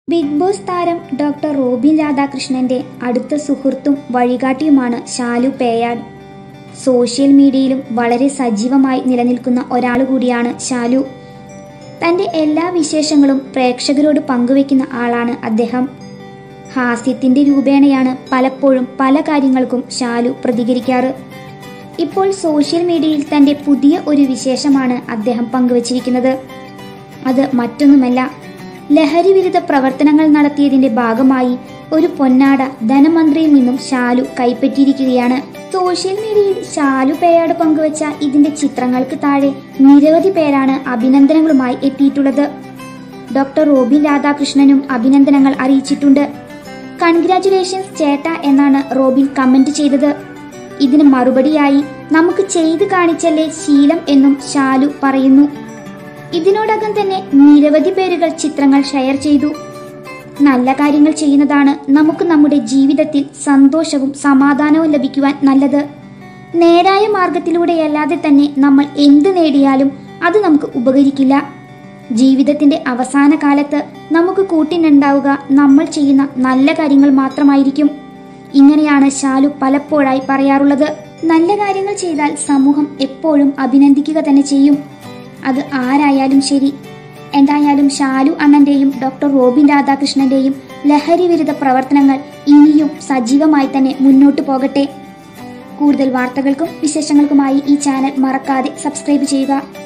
big Boss താരം doctor Robin രാധാകൃഷ്ണന്റെ അടുത്ത സുഹൃത്തും വഴികാട്ടിയുമാണ് ശാലു പേയാട് സോഷ്യൽ മീഡിയയിലും വളരെ സജീവമായി നിലനിൽക്കുന്ന ഒരാൾ കൂടിയാണ് ശാലു തന്റെ എല്ലാ വിശേഷങ്ങളും പ്രേക്ഷകരോട് പങ്കുവെക്കുന്ന ആളാണ് അദ്ദേഹം ഹാസ്യത്തിന്റെ രൂപേണയാണ് പലപ്പോഴും പല കാര്യങ്ങൾക്കും ശാലു പ്രതികരിക്കാറ് ഇപ്പോൾ സോഷ്യൽ മീഡിയയിൽ തന്റെ പുതിയ ഒരു വിശേഷമാണ് അദ്ദേഹം പങ്കുവച്ചിരിക്കുന്നത് അത് മറ്റൊന്നുമല്ല ലഹരി വിരുദ്ധ പ്രവർത്തനങ്ങൾ നടത്തിയതിന്റെ ഭാഗമായി ഒരു പൊന്നാട ധനമന്ത്രിയിൽ നിന്നും ശാലു കൈപ്പറ്റിയിരിക്കുകയാണ് സോഷ്യൽ മീഡിയയിൽ ശാലു പേയാട് പങ്കുവച്ച ഇതിന്റെ ചിത്രങ്ങൾക്ക് താഴെ നിരവധി പേരാണ് അഭിനന്ദനങ്ങളുമായി എത്തിയിട്ടുള്ളത് ഡോക്ടർ റോബിൻ രാധാകൃഷ്ണനും അഭിനന്ദനങ്ങൾ അറിയിച്ചിട്ടുണ്ട് കൺഗ്രാറ്റുലേഷൻസ് ചേട്ട എന്നാണ് റോബിൻ കമന്റ് ചെയ്തത് ഇതിന് മറുപടിയായി നമുക്ക് ചെയ്തു കാണിച്ചല്ലേ ശീലം എന്നും ശാലു പറയുന്നു ഇതിനോടകം തന്നെ നിരവധി പേരുകൾ ചിത്രങ്ങൾ ഷെയർ ചെയ്തു നല്ല കാര്യങ്ങൾ ചെയ്യുന്നതാണ് നമുക്ക് നമ്മുടെ ജീവിതത്തിൽ സന്തോഷവും സമാധാനവും ലഭിക്കുവാൻ നല്ലത് നേരായ മാർഗത്തിലൂടെയല്ലാതെ തന്നെ നമ്മൾ എന്ത് നേടിയാലും അത് നമുക്ക് ഉപകരിക്കില്ല ജീവിതത്തിന്റെ അവസാന കാലത്ത് നമുക്ക് കൂട്ടിനുണ്ടാവുക നമ്മൾ ചെയ്യുന്ന നല്ല കാര്യങ്ങൾ മാത്രമായിരിക്കും ഇങ്ങനെയാണ് ശാലു പലപ്പോഴായി പറയാറുള്ളത് നല്ല കാര്യങ്ങൾ ചെയ്താൽ സമൂഹം എപ്പോഴും അഭിനന്ദിക്കുക തന്നെ ചെയ്യും അത് ആരായാലും ശരി എന്തായാലും ഷാലു അണ്ണന്റെയും ഡോക്ടർ റോബിൻ രാധാകൃഷ്ണന്റെയും ലഹരി വിരുദ്ധ പ്രവർത്തനങ്ങൾ ഇനിയും സജീവമായി തന്നെ മുന്നോട്ടു പോകട്ടെ കൂടുതൽ വാർത്തകൾക്കും വിശേഷങ്ങൾക്കുമായി ഈ ചാനൽ മറക്കാതെ സബ്സ്ക്രൈബ് ചെയ്യുക